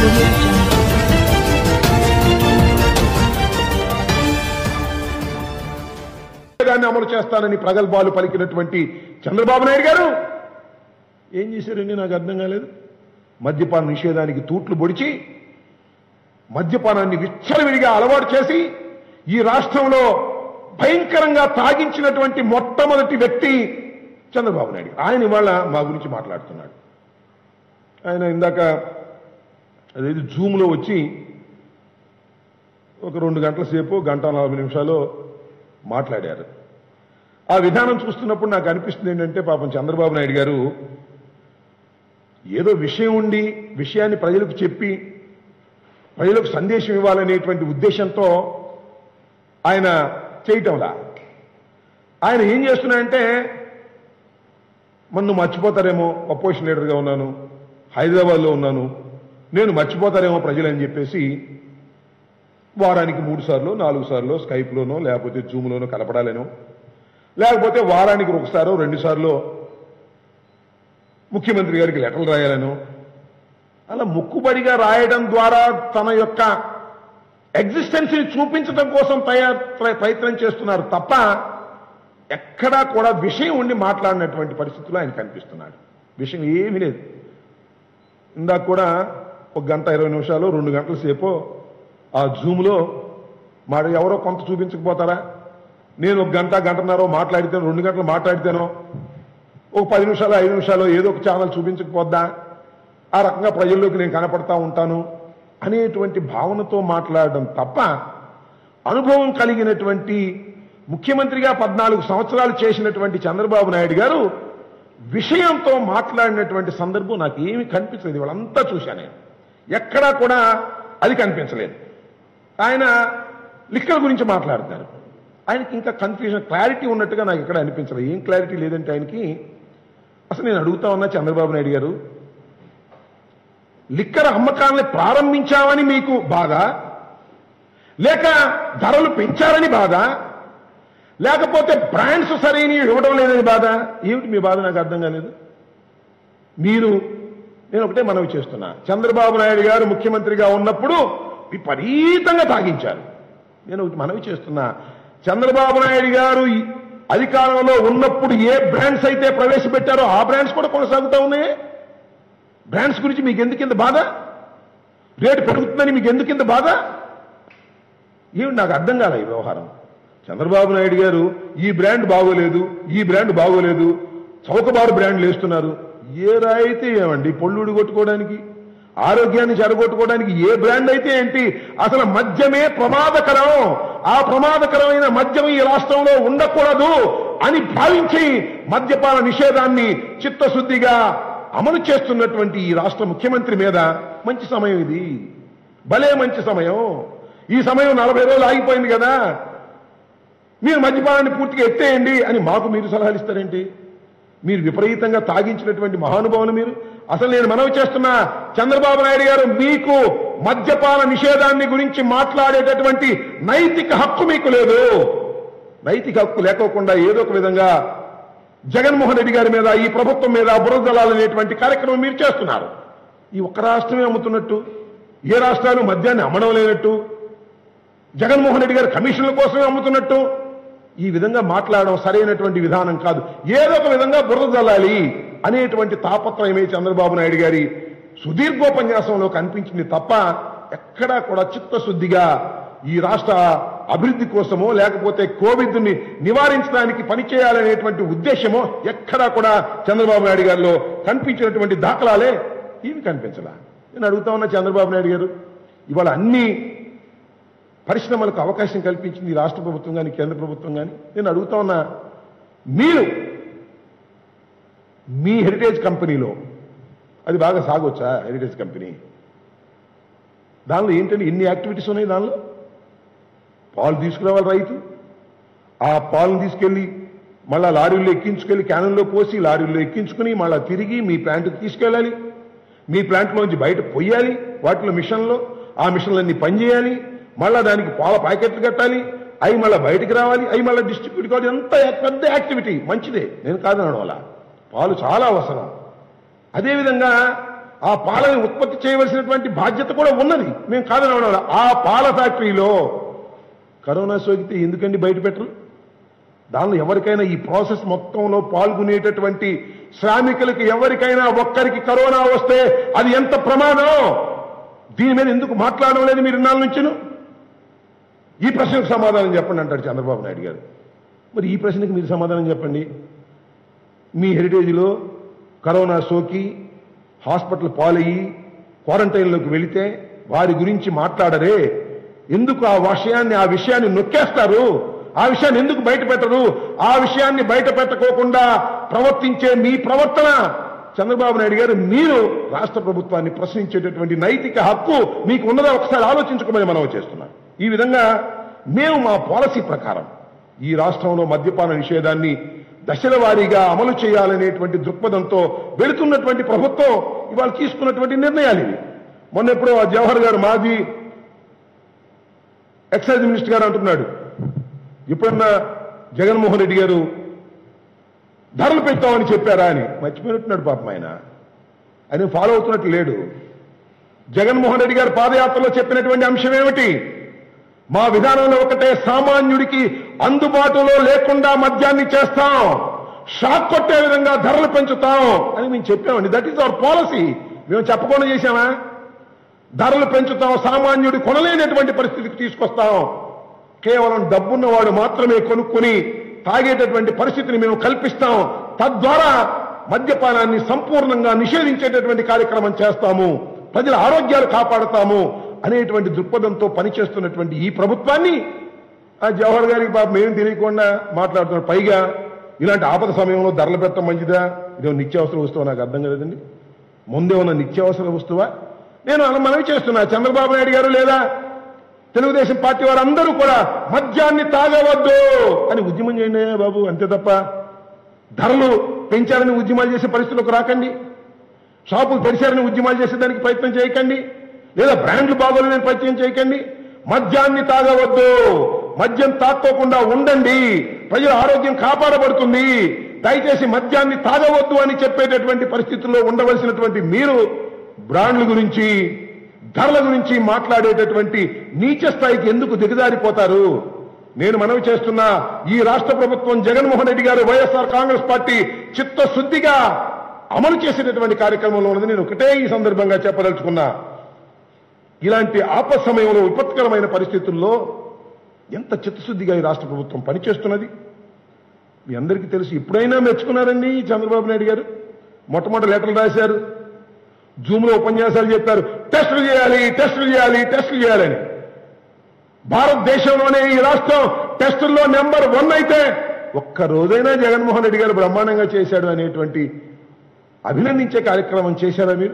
audio jungle. దాన్ని అమలు చేస్తానని ప్రగల్భాలు పలికినటువంటి చంద్రబాబు నాయుడు గారు ఏం చేశారండి నాకు అర్థం కాలేదు మద్యపాన నిషేధానికి తూట్లు పొడిచి మద్యపానాన్ని విచ్చలవిడిగా అలవాటు చేసి ఈ రాష్ట్రంలో భయంకరంగా తాగించినటువంటి మొట్టమొదటి వ్యక్తి చంద్రబాబు నాయుడు ఆయన ఇవాళ మా గురించి మాట్లాడుతున్నాడు ఆయన ఇందాక అదేది జూమ్లో వచ్చి ఒక రెండు గంటల సేపు గంట నలభై నిమిషాలు మాట్లాడారు ఆ విధానం చూస్తున్నప్పుడు నాకు అనిపిస్తుంది ఏంటంటే పాపం చంద్రబాబు నాయుడు గారు ఏదో విషయం ఉండి విషయాన్ని ప్రజలకు చెప్పి ప్రజలకు సందేశం ఇవ్వాలనేటువంటి ఉద్దేశంతో ఆయన చేయటంలా ఆయన ఏం చేస్తున్నాడంటే మన్ను మర్చిపోతారేమో అపోజిషన్ లీడర్గా ఉన్నాను హైదరాబాద్లో ఉన్నాను నేను మర్చిపోతారేమో ప్రజలని చెప్పేసి వారానికి మూడు సార్లు నాలుగు సార్లు స్కైప్లోనో లేకపోతే జూమ్లోనో కలపడాలేనో లేకపోతే వారానికి ఒకసారో రెండు సార్లు ముఖ్యమంత్రి గారికి లెటర్లు రాయాలను అలా ముక్కుబడిగా రాయడం ద్వారా తన యొక్క ఎగ్జిస్టెన్స్ ని చూపించడం కోసం తయారు ప్రయత్నం చేస్తున్నారు తప్ప ఎక్కడా కూడా విషయం ఉండి మాట్లాడినటువంటి పరిస్థితుల్లో ఆయన కనిపిస్తున్నాడు విషయం ఏమీ లేదు ఇందాక కూడా ఒక గంట ఇరవై నిమిషాలు రెండు గంటల సేపు ఆ జూమ్లో మరి ఎవరో కొంత చూపించకపోతారా నేను ఒక గంట గంటన్నర మాట్లాడితేనో రెండు గంటలు మాట్లాడితేనో ఒక పది నిమిషాలు ఐదు నిమిషాలు ఏదో ఒక ఛానల్ చూపించకపోద్దా ఆ రకంగా ప్రజల్లోకి నేను కనపడతా ఉంటాను అనేటువంటి భావనతో మాట్లాడడం తప్ప అనుభవం కలిగినటువంటి ముఖ్యమంత్రిగా పద్నాలుగు సంవత్సరాలు చేసినటువంటి చంద్రబాబు నాయుడు గారు విషయంతో మాట్లాడినటువంటి సందర్భం నాకు ఏమీ కనిపించలేదు వాళ్ళంతా చూశాను నేను ఎక్కడా కూడా అది కనిపించలేదు ఆయన లిక్కర్ గురించి మాట్లాడుతున్నారు ఆయనకి ఇంకా కన్ఫ్యూజన్ క్లారిటీ ఉన్నట్టుగా నాకు ఎక్కడ అనిపించలేదు ఏం క్లారిటీ లేదంటే ఆయనకి అసలు నేను అడుగుతా ఉన్నా చంద్రబాబు నాయుడు గారు లిక్కర్ అమ్మకాలని ప్రారంభించామని మీకు బాధ లేక ధరలు పెంచారని బాధ లేకపోతే బ్రాండ్స్ సరైన ఇవ్వడం లేదని బాధ ఏమిటి మీ బాధ నాకు అర్థం కాలేదు మీరు నేను ఒకటే మనవి చేస్తున్నా చంద్రబాబు నాయుడు గారు ముఖ్యమంత్రిగా ఉన్నప్పుడు విపరీతంగా తాగించారు నేను ఒకటి మనవి చేస్తున్నా చంద్రబాబు నాయుడు గారు ఈ అధికారంలో ఉన్నప్పుడు ఏ బ్రాండ్స్ అయితే ప్రవేశపెట్టారో ఆ బ్రాండ్స్ కూడా కొనసాగుతూ ఉన్నాయి బ్రాండ్స్ గురించి మీకు ఎందుకింత బాధ రేటు పెరుగుతుందని మీకు ఎందుకింత బాధ ఏమి నాకు అర్థం కాలే ఈ వ్యవహారం చంద్రబాబు నాయుడు గారు ఈ బ్రాండ్ బాగోలేదు ఈ బ్రాండ్ బాగోలేదు చౌకబారు బ్రాండ్లు వేస్తున్నారు ఏ రాయితే ఏమండి పొల్లుడు కొట్టుకోవడానికి ఆరోగ్యాన్ని చెడగొట్టుకోవడానికి ఏ బ్రాండ్ అయితే ఏంటి అసలు మద్యమే ప్రమాదకరం ఆ ప్రమాదకరమైన మద్యం ఈ రాష్ట్రంలో ఉండకూడదు అని భావించి మద్యపాన నిషేధాన్ని చిత్తశుద్ధిగా అమలు చేస్తున్నటువంటి ఈ రాష్ట్ర ముఖ్యమంత్రి మీద మంచి సమయం ఇది భలే మంచి సమయం ఈ సమయం నలభై రోజులు ఆగిపోయింది కదా మీరు మద్యపానాన్ని పూర్తిగా ఎత్తేయండి అని మాకు మీరు సలహాలు ఇస్తారేంటి మీరు విపరీతంగా తాగించినటువంటి మహానుభావులు మీరు అసలు నేను మనవి చేస్తున్నా చంద్రబాబు నాయుడు గారు మీకు మద్యపాన నిషేధాన్ని గురించి మాట్లాడేటటువంటి నైతిక హక్కు మీకు లేదు నైతిక హక్కు లేకోకుండా ఏదో ఒక విధంగా జగన్మోహన్ రెడ్డి గారి మీద ఈ ప్రభుత్వం మీద బురదలాలనేటువంటి కార్యక్రమం మీరు చేస్తున్నారు ఈ ఒక్క రాష్ట్రమే అమ్ముతున్నట్టు ఏ రాష్ట్రాలు మద్యాన్ని అమ్మడం లేనట్టు జగన్మోహన్ రెడ్డి గారు కమిషన్ల కోసమే అమ్ముతున్నట్టు ఈ విధంగా మాట్లాడడం సరైనటువంటి విధానం కాదు ఏదో ఒక విధంగా బురద జల్లాలి అనేటువంటి తాపత్రయమే చంద్రబాబు నాయుడు గారి సుదీర్ఘోపన్యాసంలో కనిపించింది తప్ప ఎక్కడా కూడా చిత్తశుద్ధిగా ఈ రాష్ట్ర అభివృద్ధి కోసమో లేకపోతే కోవిడ్ ని నివారించడానికి పనిచేయాలనేటువంటి ఉద్దేశమో ఎక్కడా కూడా చంద్రబాబు నాయుడు గారిలో కనిపించినటువంటి దాఖలాలే ఇవి కనిపించలా నేను అడుగుతా ఉన్నా చంద్రబాబు నాయుడు గారు ఇవాళ అన్ని పరిశ్రమలకు అవకాశం కల్పించింది ఈ రాష్ట్ర ప్రభుత్వం కానీ కేంద్ర ప్రభుత్వం కానీ నేను అడుగుతా ఉన్నా మీరు మీ హెరిటేజ్ కంపెనీలో అది బాగా సాగొచ్చా హెరిటేజ్ కంపెనీ దానిలో ఏంటంటే ఎన్ని యాక్టివిటీస్ ఉన్నాయి దానిలో పాలు తీసుకురావాలి రైతు ఆ పాలను తీసుకెళ్లి మళ్ళా లారీల్లో ఎక్కించుకెళ్లి క్యానన్లో పోసి లారీల్లో ఎక్కించుకుని మళ్ళా తిరిగి మీ ప్లాంట్కి తీసుకెళ్ళాలి మీ ప్లాంట్లోంచి బయట పొయ్యాలి వాటిలో మిషన్లో ఆ మిషన్లన్నీ పనిచేయాలి మళ్ళా దానికి పాల ప్యాకెట్లు కట్టాలి అవి మళ్ళీ బయటికి రావాలి అవి మళ్ళీ డిస్ట్రిబ్యూట్ కావాలి ఎంత పెద్ద యాక్టివిటీ మంచిదే నేను కాదనడం వల్ల పాలు చాలా అవసరం అదేవిధంగా ఆ పాలని ఉత్పత్తి చేయవలసినటువంటి బాధ్యత కూడా ఉన్నది మేము కాదని అనడం. ఆ పాల ఫ్యాక్టరీలో కరోనా సోకితే ఎందుకండి బయట పెట్టరు దానిలో ఎవరికైనా ఈ ప్రాసెస్ మొత్తంలో పాల్గొనేటటువంటి శ్రామికులకి ఎవరికైనా ఒక్కరికి కరోనా వస్తే అది ఎంత ప్రమాదం దీని మీద ఎందుకు మాట్లాడడం లేదు మీరు ఇన్నాళ్ళ నుంచిను ఈ ప్రశ్నకు సమాధానం చెప్పండి అంటాడు చంద్రబాబు నాయుడు గారు మరి ఈ ప్రశ్నకి మీరు సమాధానం చెప్పండి మీ హెరిటేజ్లో కరోనా సోకి హాస్పిటల్ పాలయ్యి క్వారంటైన్లోకి వెళితే వారి గురించి మాట్లాడరే ఎందుకు ఆ విషయాన్ని ఆ విషయాన్ని నొక్కేస్తారు ఆ విషయాన్ని ఎందుకు బయట పెట్టరు ఆ విషయాన్ని బయట పెట్టకోకుండా ప్రవర్తించే మీ ప్రవర్తన చంద్రబాబు నాయుడు గారు మీరు రాష్ట్ర ప్రభుత్వాన్ని ప్రశ్నించేటటువంటి నైతిక హక్కు మీకు ఉన్నదా ఒకసారి ఆలోచించుకోమని మనం చేస్తున్నాం ఈ విధంగా మేము మా పాలసీ ప్రకారం ఈ రాష్ట్రంలో మద్యపాన నిషేధాన్ని దశల వారీగా అమలు చేయాలనేటువంటి దృక్పథంతో వెళుతున్నటువంటి ప్రభుత్వం ఇవాళ తీసుకున్నటువంటి నిర్ణయాలు ఇవి మొన్న ఎప్పుడో ఆ జవహర్ గారు మాజీ ఎక్సైజ్ మినిస్టర్ గారు అంటున్నాడు ఎప్పుడన్నా జగన్మోహన్ రెడ్డి గారు ధరలు పెంచుతామని చెప్పారా అని మర్చిపోయినట్టున్నాడు పాపం ఆయన ఆయన ఫాలో అవుతున్నట్టు లేడు జగన్మోహన్ రెడ్డి గారు పాదయాత్రలో చెప్పినటువంటి అంశం ఏమిటి మా విధానంలో ఒకటే సామాన్యుడికి అందుబాటులో లేకుండా మద్యాన్ని చేస్తాం షాక్ కొట్టే విధంగా ధరలు పెంచుతాం అని మేము చెప్పామండి దట్ ఈస్ అవర్ పాలసీ మేము చెప్పకుండా చేశామా ధరలు పెంచుతాం సామాన్యుడు కొనలేనటువంటి పరిస్థితికి తీసుకొస్తాం కేవలం డబ్బున్నవాడు మాత్రమే కొనుక్కొని తాగేటటువంటి పరిస్థితిని మేము కల్పిస్తాం తద్వారా మద్యపానాన్ని సంపూర్ణంగా నిషేధించేటటువంటి కార్యక్రమం చేస్తాము ప్రజల ఆరోగ్యాలు కాపాడుతాము అనేటువంటి దృక్పథంతో పనిచేస్తున్నటువంటి ఈ ప్రభుత్వాన్ని ఆ జవహర్ గారికి పాపం ఏం తెలియకుండా మాట్లాడుతున్నారు పైగా ఇలాంటి ఆపద సమయంలో ధరలు పెట్టడం మంచిదా ఇదేమో నిత్యావసర వస్తువు నాకు అర్థం కదండి ముందేమన్నా నిత్యావసర వస్తువా నేను అలా మనవి చేస్తున్నా చంద్రబాబు నాయుడు గారు లేదా తెలుగుదేశం పార్టీ వారందరూ కూడా మద్యాన్ని తాగవద్దు అని ఉద్యమం చేయండి బాబు అంతే తప్ప ధరలు పెంచారని ఉద్యమాలు చేసే పరిస్థితులకు రాకండి షాపులు తెరిచారని ఉద్యమాలు చేసేదానికి ప్రయత్నం చేయకండి లేదా బ్రాండ్లు బాగోలేని ప్రయత్నం చేయకండి మద్యాన్ని తాగవద్దు మద్యం తాక్కోకుండా ఉండండి ప్రజల ఆరోగ్యం కాపాడబడుతుంది దయచేసి మద్యాన్ని తాగవద్దు అని చెప్పేటటువంటి పరిస్థితుల్లో ఉండవలసినటువంటి మీరు బ్రాండ్ల గురించి ధరల గురించి మాట్లాడేటటువంటి నీచ స్థాయికి ఎందుకు దిగజారిపోతారు నేను మనవి చేస్తున్నా ఈ రాష్ట్ర ప్రభుత్వం జగన్మోహన్ రెడ్డి గారు వైఎస్ఆర్ కాంగ్రెస్ పార్టీ చిత్తశుద్ధిగా అమలు చేసేటటువంటి కార్యక్రమంలో ఉన్నది నేను ఒకటే ఈ సందర్భంగా చెప్పదలుచుకున్నా ఇలాంటి ఆపత్ సమయంలో విపత్కరమైన పరిస్థితుల్లో ఎంత చిత్తశుద్ధిగా ఈ రాష్ట్ర ప్రభుత్వం పనిచేస్తున్నది మీ అందరికీ తెలుసు ఎప్పుడైనా మెచ్చుకున్నారండి ఈ చంద్రబాబు నాయుడు గారు మొట్టమొదటి లెటర్లు రాశారు జూమ్లో ఉపన్యాసాలు చెప్పారు టెస్టులు చేయాలి టెస్టులు చేయాలి టెస్టులు చేయాలని భారతదేశంలోనే ఈ రాష్ట్రం టెస్టుల్లో నెంబర్ వన్ అయితే ఒక్క రోజైనా జగన్మోహన్ రెడ్డి గారు బ్రహ్మాండంగా చేశాడు అనేటువంటి అభినందించే కార్యక్రమం చేశారా మీరు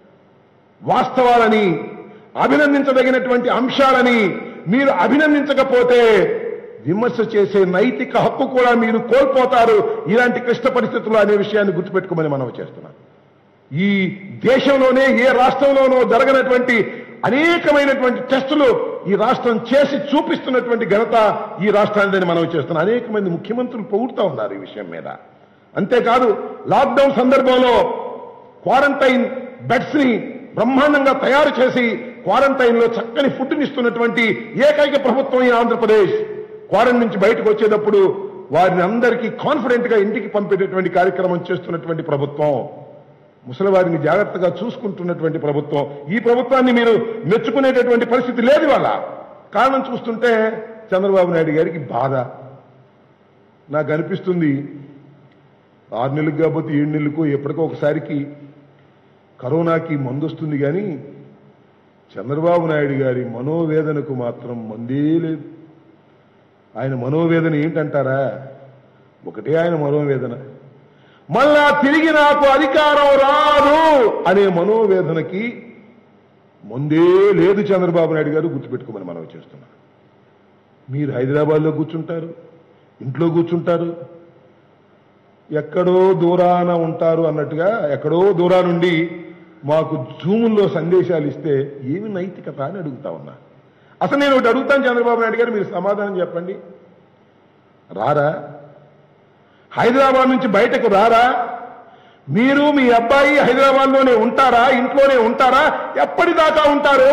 వాస్తవాలని అభినందించదగినటువంటి అంశాలని మీరు అభినందించకపోతే విమర్శ చేసే నైతిక హక్కు కూడా మీరు కోల్పోతారు ఇలాంటి క్లిష్ట పరిస్థితుల్లో అనే విషయాన్ని గుర్తుపెట్టుకోమని మనం చేస్తున్నాం ఈ దేశంలోనే ఏ రాష్ట్రంలోనో జరగనటువంటి అనేకమైనటువంటి టెస్టులు ఈ రాష్ట్రం చేసి చూపిస్తున్నటువంటి ఘనత ఈ రాష్ట్రానికి మనం చేస్తున్నాం అనేక మంది ముఖ్యమంత్రులు పొగుడుతూ ఉన్నారు ఈ విషయం మీద అంతేకాదు లాక్డౌన్ సందర్భంలో క్వారంటైన్ బెడ్స్ ని బ్రహ్మాండంగా తయారు చేసి క్వారంటైన్ లో చక్కని ఫుడ్ ఇస్తున్నటువంటి ఏకైక ప్రభుత్వం ఈ ఆంధ్రప్రదేశ్ క్వారంటైన్ నుంచి బయటకు వచ్చేటప్పుడు వారిని అందరికీ కాన్ఫిడెంట్ గా ఇంటికి పంపేటటువంటి కార్యక్రమం చేస్తున్నటువంటి ప్రభుత్వం ముసలివారిని జాగ్రత్తగా చూసుకుంటున్నటువంటి ప్రభుత్వం ఈ ప్రభుత్వాన్ని మీరు మెచ్చుకునేటటువంటి పరిస్థితి లేదు వాళ్ళ కారణం చూస్తుంటే చంద్రబాబు నాయుడు గారికి బాధ నాకు అనిపిస్తుంది ఆరు నెలలకు కాకపోతే ఏడు నెలలకు ఎప్పటికో ఒకసారికి కరోనాకి మందు వస్తుంది కానీ చంద్రబాబు నాయుడు గారి మనోవేదనకు మాత్రం మందే లేదు ఆయన మనోవేదన ఏంటంటారా ఒకటే ఆయన మనోవేదన మళ్ళా తిరిగి నాకు అధికారం రాదు అనే మనోవేదనకి ముందే లేదు చంద్రబాబు నాయుడు గారు గుర్తుపెట్టుకోమని మనం చేస్తున్నాం మీరు హైదరాబాద్లో కూర్చుంటారు ఇంట్లో కూర్చుంటారు ఎక్కడో దూరాన ఉంటారు అన్నట్టుగా ఎక్కడో దూరా నుండి మాకు జూముల్లో సందేశాలు ఇస్తే ఏమి నైతికత అని అడుగుతా ఉన్నా అసలు నేను ఒకటి అడుగుతాను చంద్రబాబు నాయుడు గారు మీరు సమాధానం చెప్పండి రారా హైదరాబాద్ నుంచి బయటకు రారా మీరు మీ అబ్బాయి హైదరాబాద్ లోనే ఉంటారా ఇంట్లోనే ఉంటారా ఎప్పటిదాకా ఉంటారు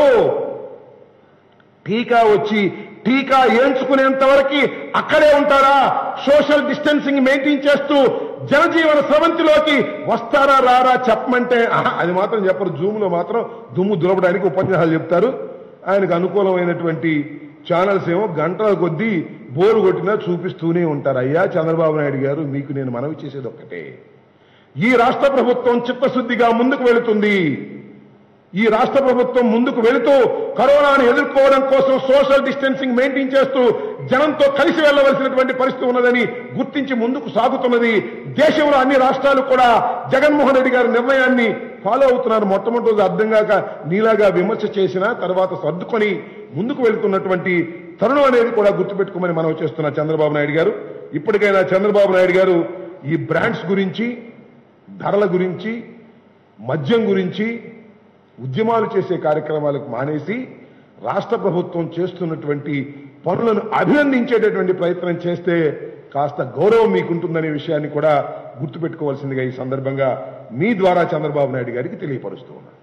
టీకా వచ్చి టీకా ఏంచుకునేంత వరకు అక్కడే ఉంటారా సోషల్ డిస్టెన్సింగ్ మెయింటైన్ చేస్తూ జనజీవన స్రవంతిలోకి వస్తారా రారా చెప్పమంటే ఆహా, అది మాత్రం చెప్పరు జూమ్ లో మాత్రం దుమ్ము దులపడానికి ఉపన్యాసాలు చెప్తారు ఆయనకు అనుకూలమైనటువంటి ఛానల్స్ ఏమో గంటల కొద్దీ బోరు కొట్టినా చూపిస్తూనే ఉంటారు అయ్యా చంద్రబాబు నాయుడు గారు మీకు నేను మనవి చేసేది ఒక్కటే ఈ రాష్ట్ర ప్రభుత్వం చిత్తశుద్ధిగా ముందుకు వెళుతుంది ఈ రాష్ట్ర ప్రభుత్వం ముందుకు వెళుతూ కరోనాను ఎదుర్కోవడం కోసం సోషల్ డిస్టెన్సింగ్ మెయింటైన్ చేస్తూ జనంతో కలిసి వెళ్ళవలసినటువంటి పరిస్థితి ఉన్నదని గుర్తించి ముందుకు సాగుతున్నది దేశంలో అన్ని రాష్ట్రాలు కూడా జగన్మోహన్ రెడ్డి గారి నిర్ణయాన్ని ఫాలో అవుతున్నారు మొట్టమొదటి అర్థం కాక నీలాగా విమర్శ చేసిన తర్వాత సర్దుకొని ముందుకు వెళ్తున్నటువంటి తరుణం అనేది కూడా గుర్తుపెట్టుకోమని మనం చేస్తున్న చంద్రబాబు నాయుడు గారు ఇప్పటికైనా చంద్రబాబు నాయుడు గారు ఈ బ్రాండ్స్ గురించి ధరల గురించి మద్యం గురించి ఉద్యమాలు చేసే కార్యక్రమాలకు మానేసి రాష్ట్ర ప్రభుత్వం చేస్తున్నటువంటి పనులను అభినందించేటటువంటి ప్రయత్నం చేస్తే కాస్త గౌరవం మీకుంటుందనే విషయాన్ని కూడా గుర్తుపెట్టుకోవాల్సిందిగా ఈ సందర్భంగా మీ ద్వారా చంద్రబాబు నాయుడు గారికి తెలియపరుస్తూ ఉన్నాను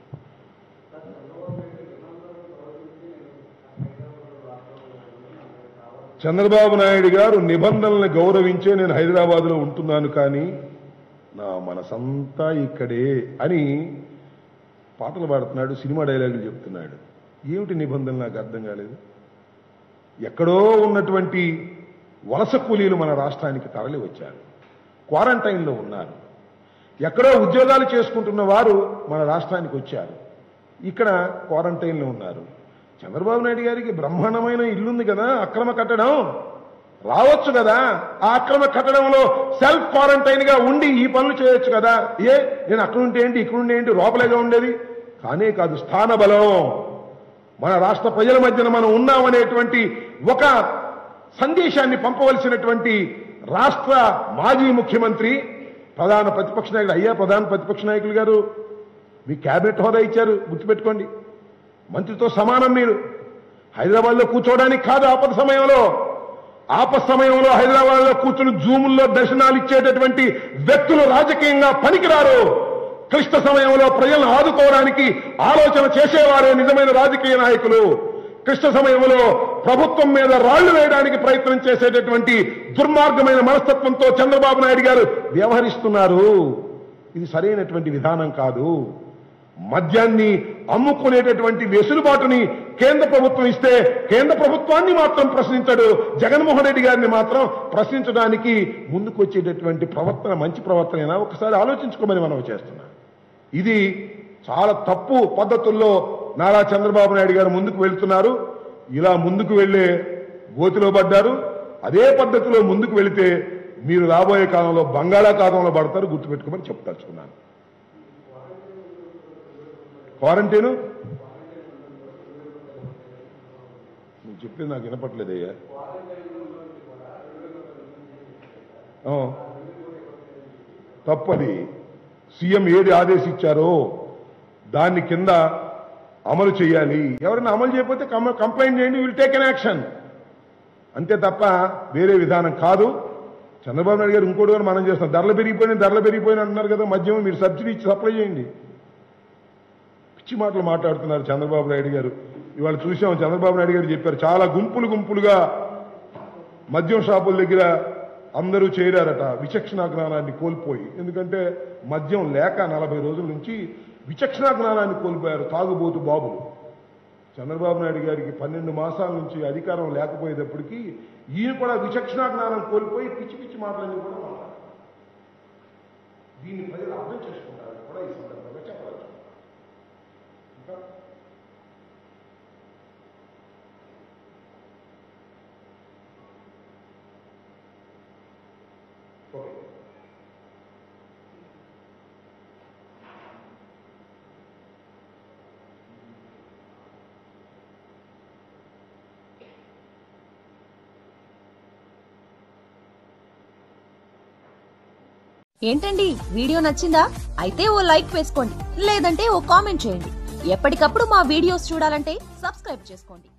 చంద్రబాబు నాయుడు గారు నిబంధనలను గౌరవించే నేను హైదరాబాద్లో ఉంటున్నాను కానీ నా మనసంతా ఇక్కడే అని పాటలు పాడుతున్నాడు సినిమా డైలాగులు చెప్తున్నాడు ఏమిటి నిబంధనలు నాకు అర్థం కాలేదు ఎక్కడో ఉన్నటువంటి వలస కూలీలు మన రాష్ట్రానికి తరలి వచ్చారు క్వారంటైన్లో ఉన్నారు ఎక్కడో ఉద్యోగాలు చేసుకుంటున్న వారు మన రాష్ట్రానికి వచ్చారు ఇక్కడ క్వారంటైన్లో ఉన్నారు చంద్రబాబు నాయుడు గారికి బ్రహ్మాండమైన ఇల్లుంది కదా అక్రమ కట్టడం రావచ్చు కదా ఆ అక్రమ కట్టడంలో సెల్ఫ్ క్వారంటైన్ గా ఉండి ఈ పనులు చేయొచ్చు కదా ఏ నేను అక్కడ ఉంటే ఏంటి ఇక్కడ ఉంటే ఏంటి లోపలేగా ఉండేది కానే కాదు స్థాన బలం మన రాష్ట్ర ప్రజల మధ్యన మనం ఉన్నామనేటువంటి ఒక సందేశాన్ని పంపవలసినటువంటి రాష్ట్ర మాజీ ముఖ్యమంత్రి ప్రధాన ప్రతిపక్ష నాయకుడు అయ్యా ప్రధాన ప్రతిపక్ష నాయకులు గారు మీ క్యాబినెట్ హోదా ఇచ్చారు గుర్తుపెట్టుకోండి మంత్రితో సమానం మీరు హైదరాబాద్లో కూర్చోవడానికి కాదు ఆపద సమయంలో ఆపద సమయంలో హైదరాబాద్లో కూర్చుని జూముల్లో దర్శనాలు ఇచ్చేటటువంటి వ్యక్తులు రాజకీయంగా పనికిరారు క్లిష్ట సమయంలో ప్రజలను ఆదుకోవడానికి ఆలోచన చేసేవారే నిజమైన రాజకీయ నాయకులు క్లిష్ట సమయంలో ప్రభుత్వం మీద రాళ్లు వేయడానికి ప్రయత్నం చేసేటటువంటి దుర్మార్గమైన మనస్తత్వంతో చంద్రబాబు నాయుడు గారు వ్యవహరిస్తున్నారు ఇది సరైనటువంటి విధానం కాదు మద్యాన్ని అమ్ముకునేటటువంటి వెసులుబాటుని కేంద్ర ప్రభుత్వం ఇస్తే కేంద్ర ప్రభుత్వాన్ని మాత్రం ప్రశ్నించడు జగన్మోహన్ రెడ్డి గారిని మాత్రం ప్రశ్నించడానికి ముందుకు వచ్చేటటువంటి ప్రవర్తన మంచి ప్రవర్తనైనా ఒకసారి ఆలోచించుకోమని మనం చేస్తున్నాం ఇది చాలా తప్పు పద్ధతుల్లో నారా చంద్రబాబు నాయుడు గారు ముందుకు వెళ్తున్నారు ఇలా ముందుకు వెళ్లే గోతిలో పడ్డారు అదే పద్ధతిలో ముందుకు వెళితే మీరు రాబోయే కాలంలో బంగాళాఖాతంలో పడతారు గుర్తుపెట్టుకోమని చెప్పదలుచుకున్నాను క్వారంటైను నువ్వు చెప్పింది నాకు వినపట్లేదయ్యా ఆ. తప్పది సీఎం ఏది ఆదేశించారో దాన్ని కింద అమలు చేయాలి ఎవరైనా అమలు చేయకపోతే కమ- కంప్లైంట్ చేయండి విల్ టేక్ ఎన్ యాక్షన్ అంతే తప్ప వేరే విధానం కాదు చంద్రబాబు నాయుడు గారు ఇంకోటి కూడా మనం చేస్తాం ధరలు పెరిగిపోయినాయి ధరలు పెరిగిపోయినాయి అంటున్నారు కదా మద్యం మీరు సబ్సిడీ ఇచ్చి సప్లై చేయండి పిచ్చి మాటలు మాట్లాడుతున్నారు చంద్రబాబు నాయుడు గారు ఇవాళ చూసాం చంద్రబాబు నాయుడు గారు చెప్పారు చాలా గుంపులు గుంపులుగా మద్యం షాపుల దగ్గర అందరూ చేరారట విచక్షణ జ్ఞానాన్ని కోల్పోయి ఎందుకంటే మద్యం లేక నలభై రోజుల నుంచి విచక్షణ జ్ఞానాన్ని కోల్పోయారు తాగుబోతు బాబులు చంద్రబాబు నాయుడు గారికి పన్నెండు మాసాల నుంచి అధికారం లేకపోయేటప్పటికీ ఈయన కూడా విచక్షణ జ్ఞానం కోల్పోయి పిచ్చి పిచ్చి మాటలన్నీ కూడా మాట్లాడారు దీన్ని ప్రజలు అర్థం చేసుకుంటారని కూడా ఈ సందర్భంగా చెప్పవచ్చు ఇంకా ఓకే ఏంటండి వీడియో నచ్చిందా అయితే ఓ లైక్ వేసుకోండి లేదంటే ఓ కామెంట్ చేయండి ఎప్పటికప్పుడు మా వీడియోస్ చూడాలంటే సబ్స్క్రైబ్ చేసుకోండి